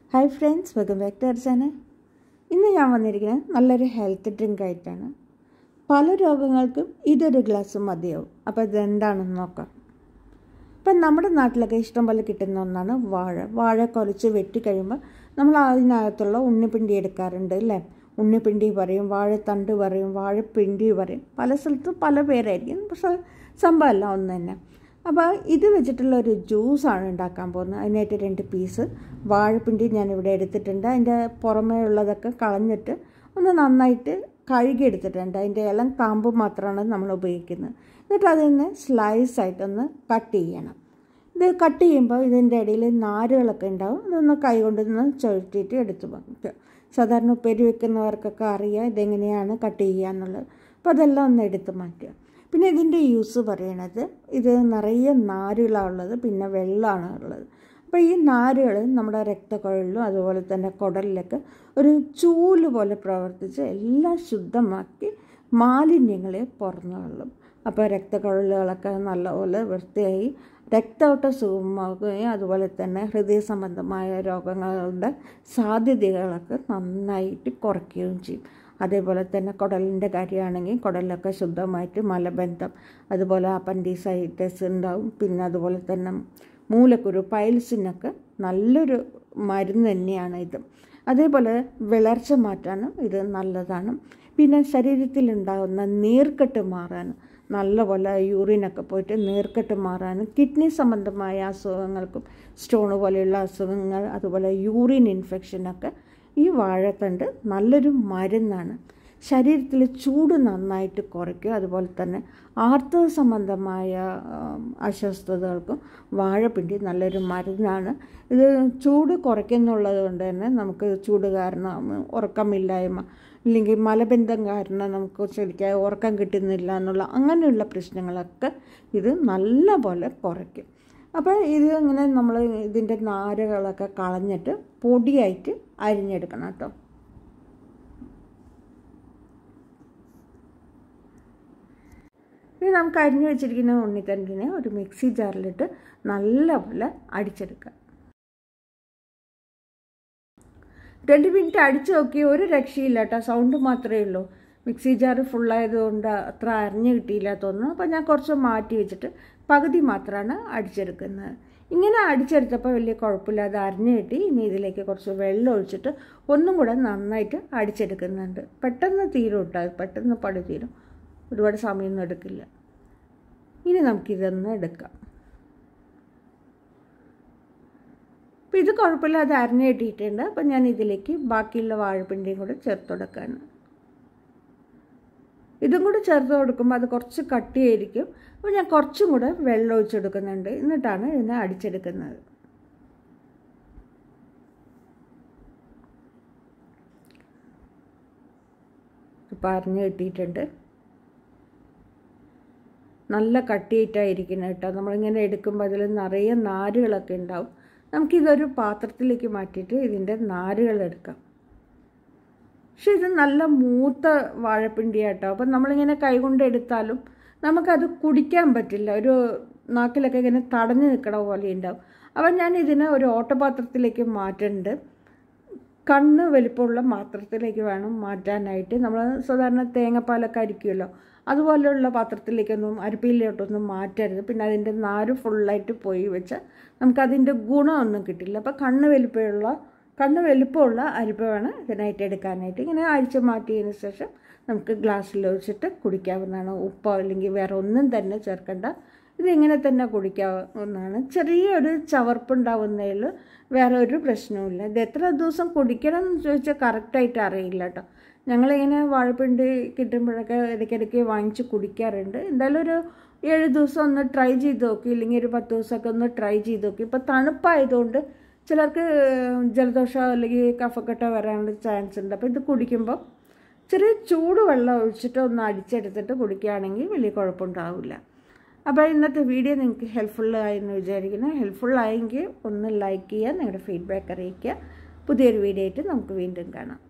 hi friends welcome back to അർച്ചാന് ഇന്ന് ഞാൻ വന്നിരിക്കുന്നത് നല്ലൊരു ഹെൽത്ത് ഡ്രിങ്ക് ആയിട്ടാണ് പല രോഗങ്ങൾക്കും ഇതൊരു ഗ്ലാസ് മതിയാവും അപ്പോൾ ഇതെന്താണെന്ന് നോക്കാം ഇപ്പം നമ്മുടെ നാട്ടിലൊക്കെ ഇഷ്ടംപോലെ കിട്ടുന്ന ഒന്നാണ് വാഴ വാഴ കുറച്ച് വെട്ടി കഴിയുമ്പോൾ നമ്മൾ അതിനകത്തുള്ള ഉണ്ണിപ്പിണ്ടി എടുക്കാറുണ്ട് അല്ലേ ഉണ്ണിപ്പിണ്ടി പറയും വാഴത്തണ്ട് പറയും വാഴപ്പിണ്ടി പറയും പല സ്ഥലത്തും പല പേരായിരിക്കും പക്ഷേ സംഭവം എല്ലാം ഒന്ന് തന്നെ അപ്പോൾ ഇത് വെച്ചിട്ടുള്ള ഒരു ജ്യൂസാണ് ഉണ്ടാക്കാൻ പോകുന്നത് അതിനായിട്ട് രണ്ട് പീസ് വാഴപ്പിണ്ടി ഞാനിവിടെ എടുത്തിട്ടുണ്ട് അതിൻ്റെ പുറമേ ഉള്ളതൊക്കെ കളഞ്ഞിട്ട് ഒന്ന് നന്നായിട്ട് കഴുകിയെടുത്തിട്ടുണ്ട് അതിൻ്റെ ഇളം കാമ്പ് മാത്രമാണ് നമ്മൾ ഉപയോഗിക്കുന്നത് എന്നിട്ട് അതിന് സ്ലൈസ് ആയിട്ടൊന്ന് കട്ട് ചെയ്യണം ഇത് കട്ട് ചെയ്യുമ്പോൾ ഇതിൻ്റെ ഇടയിൽ നാരുകളൊക്കെ ഉണ്ടാവും അതൊന്ന് കൈ കൊണ്ടൊന്ന് ചുഴറ്റിയിട്ട് എടുത്ത് വയ്ക്കുക സാധാരണ ഉപ്പേരി വെക്കുന്നവർക്കൊക്കെ അറിയാം ഇതെങ്ങനെയാണ് കട്ട് ചെയ്യുക എന്നുള്ളത് അപ്പോൾ അതെല്ലാം ഒന്ന് എടുത്ത് മാറ്റുക പിന്നെ ഇതിൻ്റെ യൂസ് പറയണത് ഇത് നിറയെ നാരുകളാണ് ഉള്ളത് പിന്നെ വെള്ളമാണ് ഉള്ളത് അപ്പോൾ ഈ നാരുകൾ നമ്മുടെ രക്തക്കുഴലിലും അതുപോലെ തന്നെ കുടലിലൊക്കെ ഒരു ചൂല് പോലെ പ്രവർത്തിച്ച് എല്ലാം ശുദ്ധമാക്കി മാലിന്യങ്ങളെ പുറന്നു തള്ളും അപ്പോൾ രക്തക്കുഴലുകളൊക്കെ നല്ലപോലെ വൃത്തിയായി രക്തയോട്ടം സുഗമമാകുകയും അതുപോലെ തന്നെ ഹൃദയ സംബന്ധമായ രോഗങ്ങളുടെ സാധ്യതകളൊക്കെ നന്നായിട്ട് കുറയ്ക്കുകയും ചെയ്യും അതേപോലെ തന്നെ കുടലിൻ്റെ കാര്യമാണെങ്കിൽ കുടലിലൊക്കെ ശുദ്ധമായിട്ട് മലബന്ധം അതുപോലെ അപ്പൻഡിസൈറ്റിസ് ഉണ്ടാവും പിന്നെ അതുപോലെ തന്നെ മൂലക്കുരു പൈൽസിനൊക്കെ നല്ലൊരു മരുന്ന് തന്നെയാണ് ഇത് അതേപോലെ വിളർച്ച മാറ്റാനും ഇത് നല്ലതാണ് പിന്നെ ശരീരത്തിലുണ്ടാകുന്ന നീർക്കെട്ട് മാറാനും നല്ലപോലെ യൂറിനൊക്കെ പോയിട്ട് നീർക്കെട്ട് മാറാനും കിഡ്നി സംബന്ധമായ അസുഖങ്ങൾക്കും സ്റ്റോൺ പോലെയുള്ള അസുഖങ്ങൾ അതുപോലെ യൂറിൻ ഇൻഫെക്ഷനൊക്കെ ഈ വാഴത്തണ്ട് നല്ലൊരു മരുന്നാണ് ശരീരത്തിൽ ചൂട് നന്നായിട്ട് കുറയ്ക്കും അതുപോലെ തന്നെ ആർത്തവ സംബന്ധമായ അസ്വസ്ഥതകൾക്കും വാഴപ്പിണ്ടി നല്ലൊരു മരുന്നാണ് ഇത് ചൂട് കുറയ്ക്കുന്നുള്ളത് കൊണ്ട് തന്നെ നമുക്ക് ചൂട് കാരണം ഉറക്കമില്ലായ്മ ഇല്ലെങ്കിൽ മലബന്ധം കാരണം നമുക്ക് ശരിക്കും ഉറക്കം കിട്ടുന്നില്ല എന്നുള്ള അങ്ങനെയുള്ള പ്രശ്നങ്ങളൊക്കെ ഇത് നല്ല പോലെ കുറയ്ക്കും അപ്പോൾ ഇത് ഇങ്ങനെ നമ്മൾ ഇതിൻ്റെ നാരുകളൊക്കെ കളഞ്ഞിട്ട് പൊടിയായിട്ട് അരിഞ്ഞെടുക്കണം കേട്ടോ ഇനി നമുക്ക് അരിഞ്ഞു വെച്ചിരിക്കുന്ന ഉണ്ണിത്തണ്ടിനെ ഒരു മിക്സി ജാറിലിട്ട് നല്ലപോലെ അടിച്ചെടുക്കാം രണ്ട് മിനിറ്റ് അടിച്ചു നോക്കി ഒരു രക്ഷയില്ല കേട്ടോ സൗണ്ട് മാത്രമേ ഉള്ളൂ മിക്സി ജാർ ഫുള്ളായതുകൊണ്ട് അത്ര അരിഞ്ഞു കിട്ടിയില്ല തോന്നുന്നു അപ്പോൾ ഞാൻ കുറച്ച് മാറ്റി വെച്ചിട്ട് പകുതി മാത്രമാണ് അടിച്ചെടുക്കുന്നത് ഇങ്ങനെ അടിച്ചെടുത്തപ്പോൾ വലിയ കുഴപ്പമില്ലാതെ അരിഞ്ഞു കിട്ടി ഇനി ഇതിലേക്ക് കുറച്ച് വെള്ളം ഒഴിച്ചിട്ട് ഒന്നും കൂടെ നന്നായിട്ട് അടിച്ചെടുക്കുന്നുണ്ട് പെട്ടെന്ന് തീരും കേട്ടോ പെട്ടെന്ന് പടി തീരും ഒരുപാട് സമയമൊന്നും എടുക്കില്ല ഇനി നമുക്കിതൊന്ന് എടുക്കാം അപ്പോൾ ഇത് കുഴപ്പമില്ലാതെ അരിഞ്ഞ് കിട്ടിയിട്ടുണ്ട് അപ്പം ഞാൻ ഇതിലേക്ക് ബാക്കിയുള്ള വാഴപ്പിണ്ടിയും കൂടെ ചേർത്ത് കൊടുക്കാണ് ഇതും കൂടെ ചേർത്ത് കൊടുക്കുമ്പോൾ അത് കുറച്ച് കട്ടിയായിരിക്കും അപ്പോൾ ഞാൻ കുറച്ചും കൂടെ വെള്ളം ഒഴിച്ചെടുക്കുന്നുണ്ട് എന്നിട്ടാണ് ഇതിനെ അടിച്ചെടുക്കുന്നത് ഇപ്പം അരിഞ്ഞ് കിട്ടിയിട്ടുണ്ട് നല്ല കട്ടിയിട്ടായിരിക്കണം കേട്ടോ നമ്മളിങ്ങനെ എടുക്കുമ്പോൾ അതിൽ നിറയെ നാരുകളൊക്കെ ഉണ്ടാവും നമുക്കിതൊരു പാത്രത്തിലേക്ക് മാറ്റിയിട്ട് ഇതിൻ്റെ നാരുകൾ എടുക്കാം പക്ഷെ ഇത് നല്ല മൂത്ത വാഴപ്പിണ്ടിയാട്ടോ അപ്പം നമ്മളിങ്ങനെ കൈകൊണ്ട് എടുത്താലും നമുക്കത് കുടിക്കാൻ പറ്റില്ല ഒരു നാക്കിലൊക്കെ ഇങ്ങനെ തടഞ്ഞു നിൽക്കണ പോലെ ഉണ്ടാവും അപ്പം ഞാൻ ഇതിനെ ഒരു ഓട്ടപാത്രത്തിലേക്ക് മാറ്റുന്നുണ്ട് കണ്ണ് വലിപ്പമുള്ള പാത്രത്തിലേക്ക് വേണം മാറ്റാനായിട്ട് നമ്മൾ സാധാരണ തേങ്ങാപ്പാലൊക്കെ അരിക്കുമല്ലോ അതുപോലെയുള്ള പാത്രത്തിലേക്കൊന്നും അരിപ്പിയിലോട്ടൊന്നും മാറ്റരുത് പിന്നെ അതിൻ്റെ നാര് ഫുള്ളായിട്ട് പോയി വെച്ചാൽ നമുക്കതിൻ്റെ ഗുണമൊന്നും കിട്ടില്ല അപ്പോൾ കണ്ണ് വലിപ്പമുള്ള കണ്ണ് വലിപ്പമുള്ള അരിപ്പ വേണം ഇതിനായിട്ട് എടുക്കാനായിട്ട് ഇങ്ങനെ അഴിച്ച് മാറ്റിയതിന് ശേഷം നമുക്ക് ഗ്ലാസ്സിൽ ഒഴിച്ചിട്ട് കുടിക്കാവുന്നതാണ് ഉപ്പോ അല്ലെങ്കിൽ വേറെ ഒന്നും തന്നെ ചേർക്കേണ്ട ഇതിങ്ങനെ തന്നെ കുടിക്കാവുന്നതാണ് ചെറിയൊരു ചവർപ്പുണ്ടാവുന്നതിൽ വേറെ ഒരു പ്രശ്നവുമില്ല ഇത് എത്ര ദിവസം കുടിക്കണം എന്ന് ചോദിച്ചാൽ കറക്റ്റായിട്ട് അറിയില്ല കേട്ടോ ഞങ്ങളിങ്ങനെ വാഴപ്പിണ്ടി കിട്ടുമ്പോഴൊക്കെ ഇടയ്ക്കിടയ്ക്ക് വാങ്ങിച്ച് കുടിക്കാറുണ്ട് എന്തായാലും ഒരു ഏഴ് ദിവസം ഒന്ന് ട്രൈ ചെയ്ത് നോക്കി ഇല്ലെങ്കിൽ ഒരു പത്ത് ദിവസമൊക്കെ ഒന്ന് ട്രൈ ചെയ്ത് നോക്കി ഇപ്പോൾ തണുപ്പായതുകൊണ്ട് ചിലർക്ക് ജലദോഷം അല്ലെങ്കിൽ കഫക്കെട്ടോ വരാനുള്ള ചാൻസ് ഉണ്ട് അപ്പോൾ ഇത് കുടിക്കുമ്പോൾ ചെറിയ ചൂട് വെള്ളം ഒഴിച്ചിട്ട് ഒന്ന് അടിച്ചെടുത്തിട്ട് കുടിക്കുകയാണെങ്കിൽ വലിയ കുഴപ്പമുണ്ടാവില്ല അപ്പോൾ ഇന്നത്തെ വീഡിയോ നിങ്ങൾക്ക് ഹെൽപ്ഫുള്ളായി എന്ന് വിചാരിക്കുന്നു ഹെൽപ്ഫുള്ളായെങ്കിൽ ഒന്ന് ലൈക്ക് ചെയ്യുക നിങ്ങളുടെ ഫീഡ്ബാക്ക് അറിയിക്കുക പുതിയൊരു വീഡിയോ ആയിട്ട് നമുക്ക് വീണ്ടും കാണാം